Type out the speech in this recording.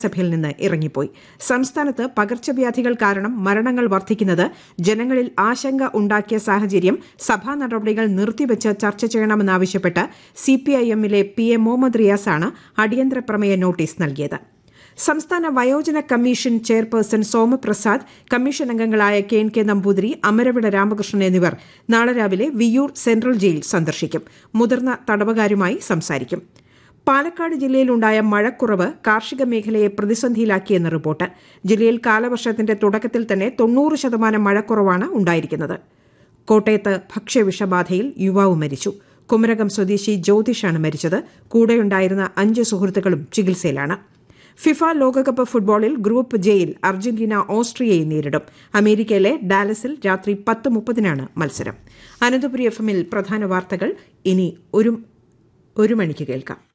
സഭയിൽ നിന്ന് ഇറങ്ങിപ്പോയി സംസ്ഥാനത്ത് പകർച്ചവ്യാധികൾ കാരണം മരണങ്ങൾ വർദ്ധിക്കുന്നത് ജനങ്ങളിൽ ആശങ്ക ഉണ്ടാക്കിയ സാഹചര്യം സഭാ നടപടികൾ നിർത്തിവച്ച് ചർച്ച ചെയ്യണമെന്നാവശ്യപ്പെട്ട് സിപിഐഎമ്മിലെ പി എ മുഹമ്മദ് റിയാസാണ് അടിയന്തര പ്രമേയ നോട്ടീസ് നൽകിയത് സംസ്ഥാന വയോജന കമ്മീഷൻ ചെയർപേഴ്സൺ സോമപ്രസാദ് കമ്മീഷൻ അംഗങ്ങളായ K N K Namboothiri Amaravila Ramakrishnan എന്നിവർ നാളെ രാവിലെ വിയ്യൂർ സെൻട്രൽ ജയിൽ സന്ദർശിക്കും മുതിർന്ന തടവുകാരുമായി സംസാരിക്കും പാലക്കാട് ജില്ലയിലുണ്ടായ മഴക്കുറവ് കാർഷിക മേഖലയെ പ്രതിസന്ധിയിലാക്കിയെന്ന് റിപ്പോർട്ട് ജില്ലയിൽ കാലവർഷത്തിന്റെ തുടക്കത്തിൽ തന്നെ തൊണ്ണൂറ് ശതമാനം മഴക്കുറവാണ് ഉണ്ടായിരിക്കുന്നത് കോട്ടയത്ത് ഭക്ഷ്യവിഷബാധയിൽ യുവാവ് മരിച്ചു കുമരകം സ്വദേശി ജ്യോതിഷാണ് മരിച്ചത് കൂടെയുണ്ടായിരുന്ന അഞ്ച് സുഹൃത്തുക്കളും ചികിത്സയിലാണ് ഫിഫ ലോകകപ്പ് ഫുട്ബോളിൽ ഗ്രൂപ്പ് ജെയിൽ അർജന്റീന ഓസ്ട്രിയയെ നേരിടും അമേരിക്കയിലെ ഡാലസിൽ രാത്രി പത്ത് മുപ്പതിനാണ് മത്സരം അനന്തപുരി എഫ് എമ്മിൽ പ്രധാന വാർത്തകൾ ഇനി ഒരു ഒരു മണിക്ക് കേൾക്കാം